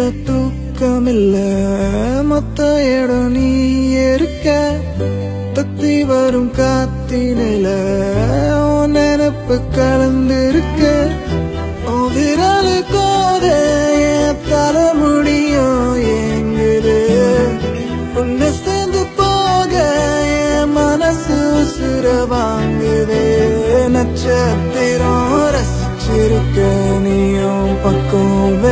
விழியில தூக்கமில்ல மொத்த இடம் நீ இருக்க தத்தி வரும் காத்தினில உன் நினப்பு கலந்திருக்க உன் விரல் கோத என் தலைமுடியும் எங்குது உன்னை சேர்ந்து போக என் மனசு உசுர வாங்குதே நட்சத்திரம் ரசிச்சிருக்க நீயும் பக்கம்